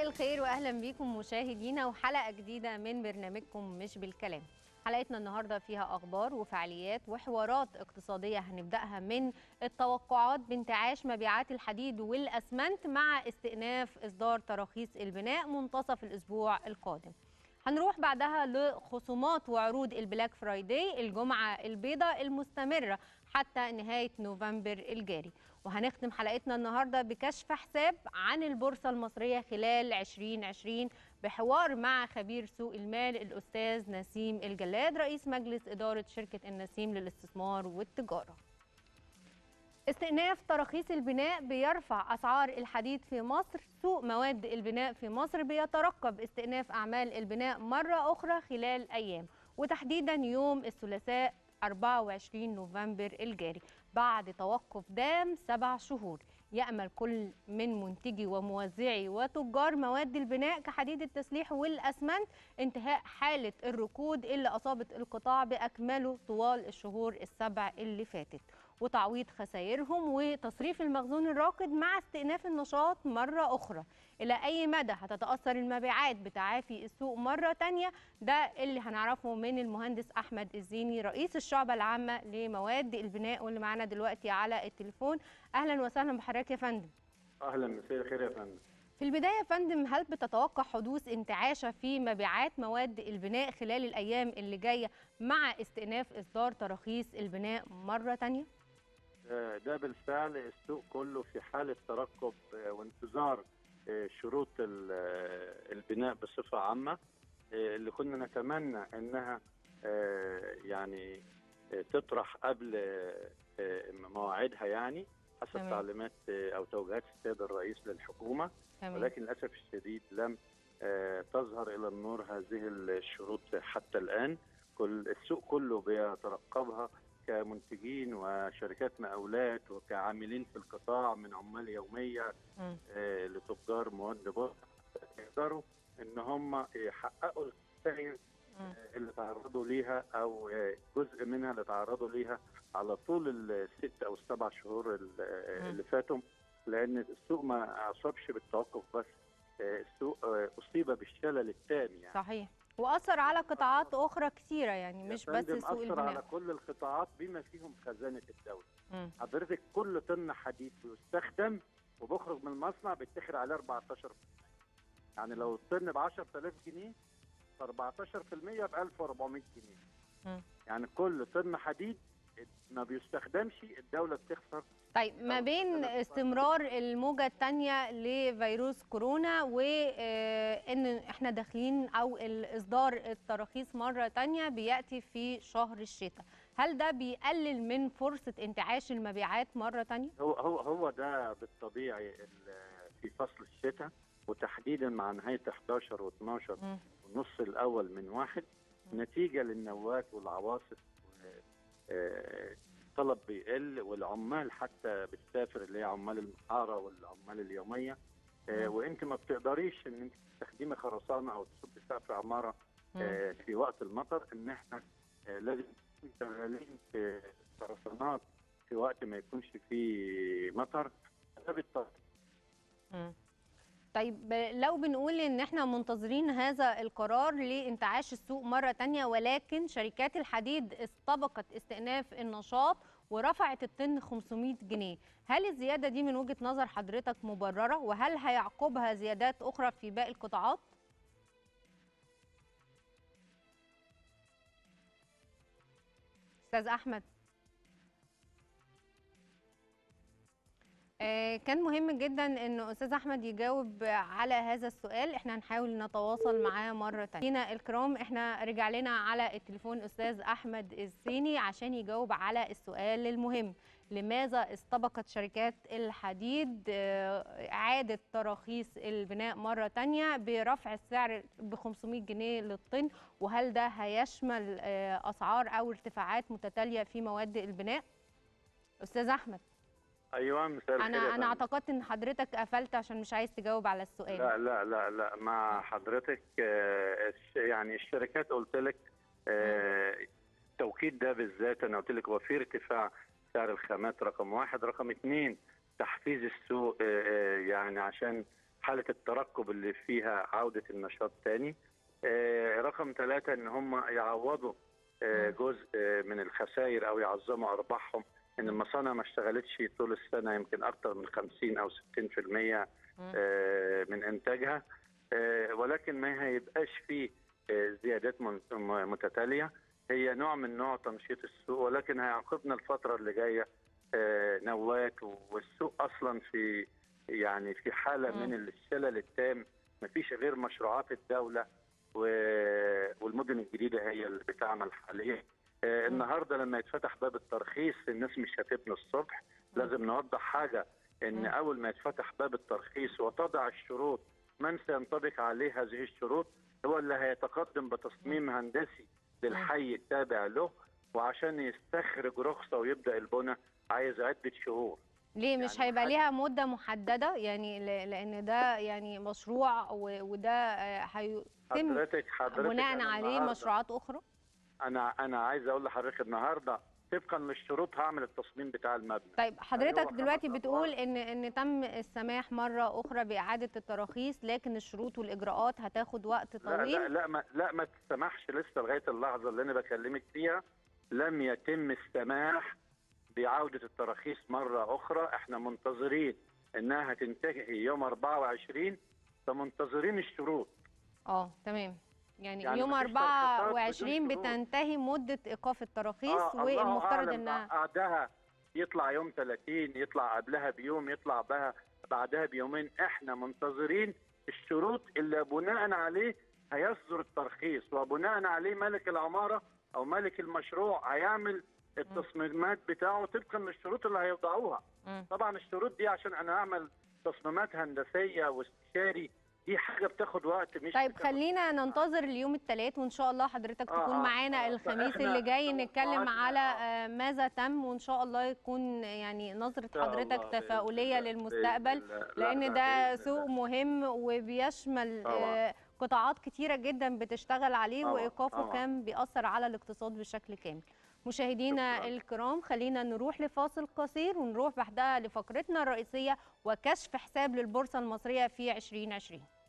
مساء الخير واهلا بيكم مشاهدينا وحلقه جديده من برنامجكم مش بالكلام حلقتنا النهارده فيها اخبار وفعاليات وحوارات اقتصاديه هنبداها من التوقعات بانتعاش مبيعات الحديد والاسمنت مع استئناف اصدار تراخيص البناء منتصف الاسبوع القادم هنروح بعدها لخصومات وعروض البلاك فرايداي الجمعه البيضاء المستمره حتى نهايه نوفمبر الجاري وهنختم حلقتنا النهارده بكشف حساب عن البورصه المصريه خلال 2020 بحوار مع خبير سوق المال الاستاذ نسيم الجلاد رئيس مجلس اداره شركه النسيم للاستثمار والتجاره. استئناف تراخيص البناء بيرفع اسعار الحديد في مصر، سوق مواد البناء في مصر بيترقب استئناف اعمال البناء مره اخرى خلال ايام وتحديدا يوم الثلاثاء 24 نوفمبر الجاري بعد توقف دام سبع شهور يأمل كل من منتجي وموزعي وتجار مواد البناء كحديد التسليح والأسمنت انتهاء حالة الركود اللي أصابت القطاع بأكمله طوال الشهور السبع اللي فاتت وتعويض خسائرهم وتصريف المخزون الراكد مع استئناف النشاط مرة أخرى إلى أي مدى هتتأثر المبيعات بتعافي السوق مرة تانية ده اللي هنعرفه من المهندس أحمد الزيني رئيس الشعبة العامة لمواد البناء واللي معانا دلوقتي على التليفون أهلا وسهلا بحضرتك يا فندم اهلا مساء الخير يا فندم في البداية يا فندم هل بتتوقع حدوث انتعاشة في مبيعات مواد البناء خلال الأيام اللي جاية مع استئناف إصدار تراخيص البناء مرة تانية؟ ده بالفعل السوق كله في حالة ترقب وانتظار شروط البناء بصفة عامة اللي كنا نتمنى انها يعني تطرح قبل مواعيدها يعني حسب تمام. تعليمات او توجيهات السيد الرئيس للحكومه تمام ولكن للاسف الشديد لم تظهر الى النور هذه الشروط حتى الان كل السوق كله بيترقبها كمنتجين وشركات مقاولات وكعاملين في القطاع من عمال يوميه مم. آه، لتجار مواد بر يقدروا ان هم يحققوا الخسائر مم. اللي تعرضوا ليها او آه، جزء منها اللي تعرضوا ليها على طول الست او السبع شهور ال- آه، مم. اللي فاتوا لان السوق ما اصابش بالتوقف بس آه، السوق آه، اصيب بالشلل التام يعني صحيح وأثر على قطاعات أخرى كتيرة يعني يا مش بس فندم سوق أثر على البناء كل القطاعات بما فيهم خزانه الدوله مم. حضرتك كل طن حديد بيستخدم وبخرج من المصنع بيتاخد عليه 14 يعني لو الطن ب 10000 جنيه ف 14% ب 1400 جنيه مم. يعني كل طن حديد ما بيستخدمش الدوله بتخسر طيب ما أو بين ثلاث استمرار الموجة الثانية لفيروس كورونا وإن احنا داخلين أو إصدار التراخيص مرة تانية بيأتي في شهر الشتاء هل ده بيقلل من فرصة انتعاش المبيعات مرة تانية؟ هو هو هو ده بالطبيعي ال- في فصل الشتاء وتحديدا مع نهايه 11 و12 مم. والنص الاول من واحد نتيجه للنوات والعواصف آه، طلب بيقل والعمال حتى بتسافر اللي هي عمال المحاره والعمال اليوميه آه، مم. وانت ما بتقدريش ان انت تستخدمي خرسانه او تصبي سقف عماره آه، في وقت المطر ان احنا آه، لازم نكون شغالين في خرسانات في وقت ما يكونش فيه مطر ده بالطبع مم. طيب لو بنقول ان احنا منتظرين هذا القرار لانتعاش السوق مرة تانية ولكن شركات الحديد استبقت استئناف النشاط ورفعت الطن 500 جنيه هل الزيادة دي من وجهة نظر حضرتك مبررة وهل هيعقبها زيادات أخرى في باقي القطاعات؟ أستاذ أحمد آه، كان مهم جدا ان استاذ احمد يجاوب على هذا السؤال احنا هنحاول نتواصل معاه مره تانية هنا الكرام احنا رجع لنا على التليفون استاذ احمد الزيني عشان يجاوب على السؤال المهم لماذا استبقت شركات الحديد آه، اعاده تراخيص البناء مره تانية برفع السعر ب 500 جنيه للطن وهل ده هيشمل آه، اسعار او ارتفاعات متتاليه في مواد البناء استاذ احمد ايوه مساء الخير يا انا انا فندم. اعتقدت ان حضرتك قفلت عشان مش عايز تجاوب على السؤال لا لا لا لا مع حضرتك آه، الش- يعني الشركات قلت لك آه، التوكيد ده بالذات انا قلت لك هو في ارتفاع سعر الخامات رقم واحد رقم اثنين تحفيز السوق آه، آه، يعني عشان حاله الترقب اللي فيها عوده النشاط تاني آه، رقم ثلاثة ان هم يعوضوا آه، مم. جزء آه، من الخسائر او يعظموا ارباحهم ان المصانع ما اشتغلتش طول السنه يمكن اكثر من 50 او 60% مم. آه، من انتاجها آه، ولكن ما هيبقاش فيه آه، زيادات من- م- متتاليه هي نوع من نوع تنشيط السوق ولكن هيعاقبنا الفتره اللي جايه آه، نوات والسوق اصلا في يعني في حاله مم. من الشلل التام مفيش غير مشروعات الدوله و- والمدن الجديده هي اللي بتعمل حاليا آه، النهارده لما يتفتح باب الترخيص الناس مش هتبني الصبح لازم نوضح حاجه ان مم. اول ما يتفتح باب الترخيص وتضع الشروط من سينطبق عليه هذه الشروط هو اللي هيتقدم بتصميم هندسي للحي التابع له وعشان يستخرج رخصه ويبدا البنى عايز عده شهور ليه مش يعني هيبقى حاجة- ليها مدة محددة يعني ل- لأن ده يعني مشروع و- وده آه، هيتم حضرتك حضرتك بناء أنا عليه النهاردة- مشروعات أخرى انا انا عايز اقول لحضرتك النهارده طبقا للشروط هعمل التصميم بتاع المبنى طيب حضرتك خمس دلوقتي أدوار. بتقول ان ان تم السماح مره اخرى باعاده التراخيص لكن الشروط والاجراءات هتاخد وقت لا لا طويل لا ما لا ما تسمحش لسه لغايه اللحظه اللي انا بكلمك فيها لم يتم السماح بعوده التراخيص مره اخرى احنا منتظرين انها تنتهي يوم 24 فمنتظرين الشروط اه تمام يعني, يعني يوم مفيش ترخيصات 24 بدون شروط. بتنتهي مده ايقاف التراخيص آه الله والمفترض أعلم انها بعدها يطلع يوم 30 يطلع قبلها بيوم يطلع بها بعدها بيومين احنا منتظرين الشروط اللي بناء عليه هيصدر الترخيص وبناء عليه مالك العماره او مالك المشروع هيعمل التصميمات بتاعه طبقا للشروط اللي هيوضعوها مم. طبعا الشروط دي عشان انا اعمل تصميمات هندسيه واستشاري دي حاجه بتاخد وقت مش طيب بتاخد خلينا ننتظر اليوم الثلاث وان شاء الله حضرتك آه، تكون آه، معانا آه، الخميس فإحنا اللي جاي نتكلم توقعاتنا- على آه. آه، ماذا تم وان شاء الله يكون يعني نظره إن شاء الله حضرتك بإذن تفاؤليه الله، للمستقبل بإذن الله. لا، لان لا، ده بإذن سوق الله. مهم وبيشمل طبعاً. آه، قطاعات كتيره جدا بتشتغل عليه طبعاً، وايقافه طبعاً. كان بيأثر على الاقتصاد بشكل كامل مشاهدينا شكراً. الكرام خلينا نروح لفاصل قصير ونروح بعدها لفقرتنا الرئيسيه وكشف حساب للبورصه المصريه في 2020